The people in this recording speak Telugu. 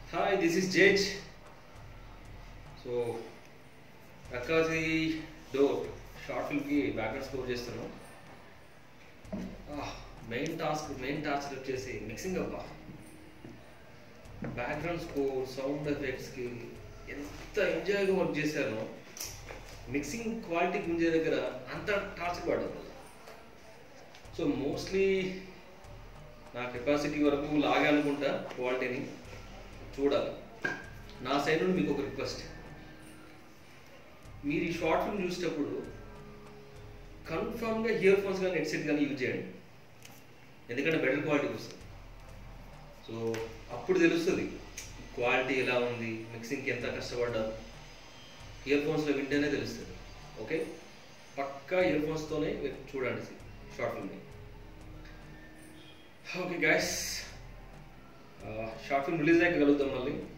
హాయ్ దిస్ ఇస్ జేజ్ సో రక్కాజీ డోర్ షార్ట్ ఫిల్మ్కి బ్యాక్గ్రౌండ్ స్కోర్ చేస్తున్నాం మెయిన్ టాస్క్ మెయిన్ టాస్క్ వచ్చేసి మిక్సింగ్ అబ్బా బ్యాక్గ్రౌండ్ స్కోర్ సౌండ్ ఎఫెక్ట్స్కి ఎంత ఎంజాయ్గా వర్క్ చేశానో మిక్సింగ్ క్వాలిటీ గుంజే దగ్గర అంత టార్చర్ పడదు సో మోస్ట్లీ నా కెపాసిటీ వరకు లాగా అనుకుంటా క్వాలిటీని చూడాలి నా సైడ్ నుండి మీకు ఒక రిక్వెస్ట్ మీరు ఈ షార్ట్ ఫిల్మ్ చూసేటప్పుడు కన్ఫామ్గా ఇయర్ ఫోన్స్ కానీ హెడ్సెట్ కానీ యూజ్ చేయండి ఎందుకంటే బెటర్ క్వాలిటీ వస్తుంది సో అప్పుడు తెలుస్తుంది క్వాలిటీ ఎలా ఉంది మిక్సింగ్కి ఎంత కష్టపడ్డారు ఇయర్ ఫోన్స్లో వింటేనే తెలుస్తుంది ఓకే పక్కా ఇయర్ ఫోన్స్తోనే చూడండి షార్ట్ ఫిల్మ్ని okay guys short film release అయ్యాక కలుగుతాం మళ్ళీ